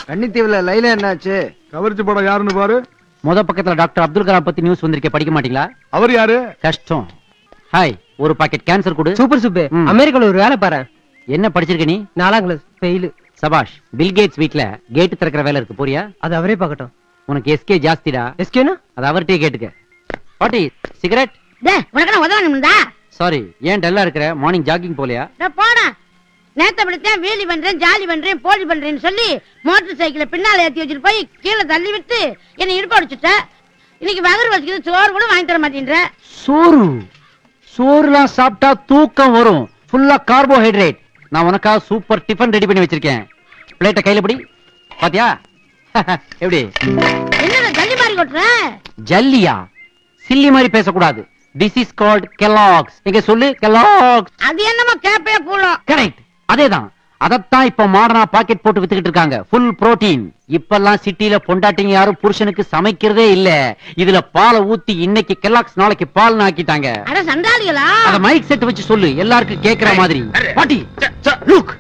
கன்னித்தீவுல லைலா என்னாச்சு கவர்ச்சி படம் யாருன்னு பாரு முத பக்கத்துல டாக்டர் அப்துல் கலாம் பத்தி நியூஸ் வந்திருக்கே படிக்க மாட்டீங்களா அவர் யாரு கஷ்டம் ஹாய் ஒரு பாக்கெட் கேன்சர் கொடு சூப்பர் சுப்பு ம். அமெரிக்கால ஒரு வேலை பாரு என்ன படிச்சிருக்க நீ நாலாம் கிளாஸ் ஃபெயிலு சபாஷ் பில் கேட்ஸ் வீட்ல கேட் திறக்கிற வேலை இருக்கு போறியா அது அவரே பார்க்கட்டும் உனக்கு எஸ்கே ஜாஸ்திடா எஸ்கேனா அது அவர்கிட்டயே கேட்டுக்க பாட்டி சிகரெட் டே உனக்கு நான் உதவணும்டா சாரி ஏன் டல்லா இருக்கிற மார்னிங் ஜாகிங் போலையா நான் போடா நேத்த படித்தேன் வீலி பண்றேன் ஜாலி பண்றேன் போலி பண்றேன்னு சொல்லி மோட்டர் சைக்கிளை பின்னால ஏத்தி வச்சுட்டு போய் கீழே தள்ளி விட்டு என்னை இடுப்பு அடிச்சுட்ட இன்னைக்கு வகர் வச்சுக்கிது சோறு கூட வாங்கி தர மாட்டேன்ற சோறு சோறுலாம் சாப்பிட்டா தூக்கம் வரும் ஃபுல்லா கார்போஹைட்ரேட் நான் உனக்காக சூப்பர் டிஃபன் ரெடி பண்ணி வச்சிருக்கேன் பிளேட்டை கையில பிடி பாத்தியா எப்படி என்னடா தள்ளி மாறி கொட்டுற ஜல்லியா சில்லி மாதிரி பேசக்கூடாது திஸ் இஸ் கால்ட் கெலாக்ஸ் எங்க சொல்லு கெலாக்ஸ் அது என்னமோ கேப்பே கூடும் கரெக்ட் அதேதான் அதத்தான் இப்ப மாடர்னா பாக்கெட் போட்டு வித்துக்கிட்டு இருக்காங்க ஃபுல் புரோட்டீன் இப்பெல்லாம் சிட்டில பொண்டாட்டிங்க யாரும் புருஷனுக்கு சமைக்கிறதே இல்ல இதுல பாலை ஊத்தி இன்னைக்கு கெலாக்ஸ் நாளைக்கு பால் ஆக்கிட்டாங்க அட சண்டாளிகளா அத மைக் செட் வச்சு சொல்லு எல்லாருக்கும் கேக்குற மாதிரி பாட்டி லுக்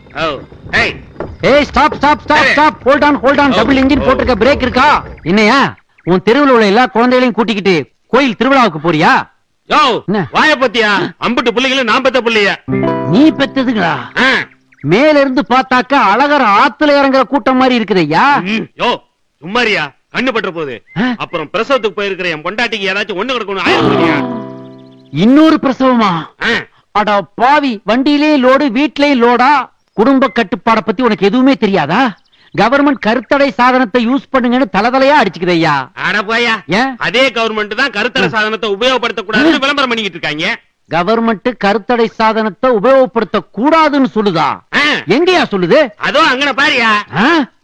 ஏய் stop stop stop stop hold on hold on double engine போட்டிருக்க பிரேக் இருக்கா என்னையா உன் தெருவுல உள்ள எல்லா குழந்தைகளையும் கூட்டிக்கிட்டு கோயில் திருவிழாவுக்கு போறியா யோ என்ன? வாய பத்தியா அம்புட்டு புள்ளைகளும் நான் பெத்த புள்ளைய நீ பெத்ததுங்களா ஆ. மேல இருந்து பார்த்தாக்க அழகர் ஆத்துல இறங்குற கூட்டம் மாதிரி இருக்குதையா ம், யோ சும்மாரியா கண்ணு பற்ற போகுது ஆ? அப்புறம் பிரசவத்துக்கு போயிருக்கிற என் பொண்டாட்டிக்கு ஏதாச்சும் ஒண்ணு கிடக்கணும் ஆயிரம் சொல்லியா? இன்னொரு பிரசவமா ஆ. அட பாவி வண்டியிலே லோடு வீட்லயும் லோடா குடும்ப கட்டுப்பாட பத்தி உனக்கு எதுவுமே தெரியாதா கவர்மெண்ட் கருத்தடை சாதனத்தை யூஸ் பண்ணுங்கன்னு தலதலையா அடிச்சுக்குதையா அட போயா ஏன் அதே கவர்மெண்ட் தான் கருத்தர சாதனத்தை உபயோகப்படுத்த கூடாதுன்னு விளம்பரம் பண்ணிக்கிட்டு இருக்காங்க கவர்மெண்ட் கருத்தடை சாதனத்தை உபயோகப்படுத்த கூடாதுன்னு சொல்லுதா ஆ. எங்கயா சொல்லுது அதோ அங்கன பாரியா ஆ?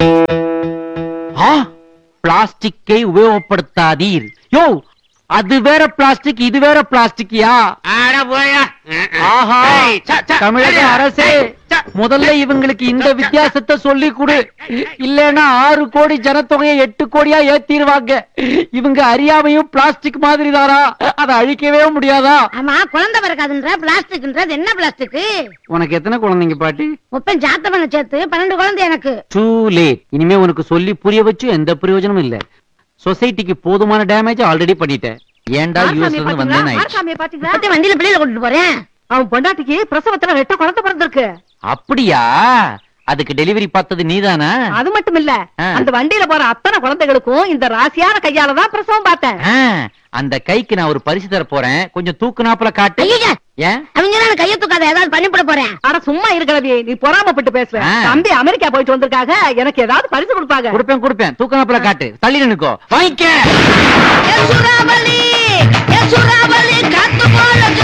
ஆ, பிளாஸ்டிக்கை உபயோகப்படுத்தாதீர் யோ அது வேற பிளாஸ்டிக் இது வேற பிளாஸ்டிக்கியா அட போயா ஆஹா ஏய், ச, ச, தமிழக ஏய், அரசே ஏய், ச. முதல்ல இவங்களுக்கு இந்த வித்தியாசத்தை சொல்லி கொடு இல்லைன்னா ஆறு கோடி ஜனத்தொகையை எட்டு கோடியா ஏத்திருவாங்க இவங்க அறியாமையும் பிளாஸ்டிக் மாதிரி தாரா அதை அழிக்கவே முடியாதா ஆமா குழந்தை பிறக்காதுன்ற பிளாஸ்டிக்ன்றது என்ன பிளாஸ்டிக் உனக்கு எத்தனை குழந்தைங்க பாட்டி முப்பன் ஜாத்த பண்ண சேர்த்து பன்னெண்டு குழந்தை எனக்கு டூ லேட் இனிமே உனக்கு சொல்லி புரிய வச்சு எந்த பிரயோஜனமும் இல்ல சொசைட்டிக்கு போதுமான டேமேஜ் ஆல்ரெடி பண்ணிட்டேன் ஏன்டா யூஎஸ்ல இருந்து வந்தேன் ஆயிடுச்சு. பத்தி வண்டியில பிள்ளையில கொண்டுட்டு போறேன் அவன் பொண்டாட்டிக்கு பிரசவத்துல ரெட்ட குழந்தை பிறந்திருக்கு அப்படியா அதுக்கு டெலிவரி பார்த்தது நீதானா அது மட்டும் இல்ல ஆ. அந்த வண்டியில போற அத்தனை குழந்தைகளுக்கும் இந்த ராசியான கையால தான் பிரசவம் பார்த்தேன் ஆ, அந்த கைக்கு நான் ஒரு பரிசு தர போறேன் கொஞ்சம் தூக்குனாப்புல காட்டு ஐயா ஏன் அவங்க நான் கையை தூக்காத ஏதாவது பண்ணிவிட போறேன் ஆனா சும்மா இருக்கிறது நீ பொறாமப்பட்டு பேசுவ ஆ. தம்பி அமெரிக்கா போயிட்டு வந்திருக்காக எனக்கு ஏதாவது பரிசு கொடுப்பாங்க கொடுப்பேன் கொடுப்பேன் தூக்குனாப்புல காட்டு தள்ளி நின்னுக்கோ வாங்கிக்க ஏ சுறாவளி ஏ சுறாவளி காத்து போல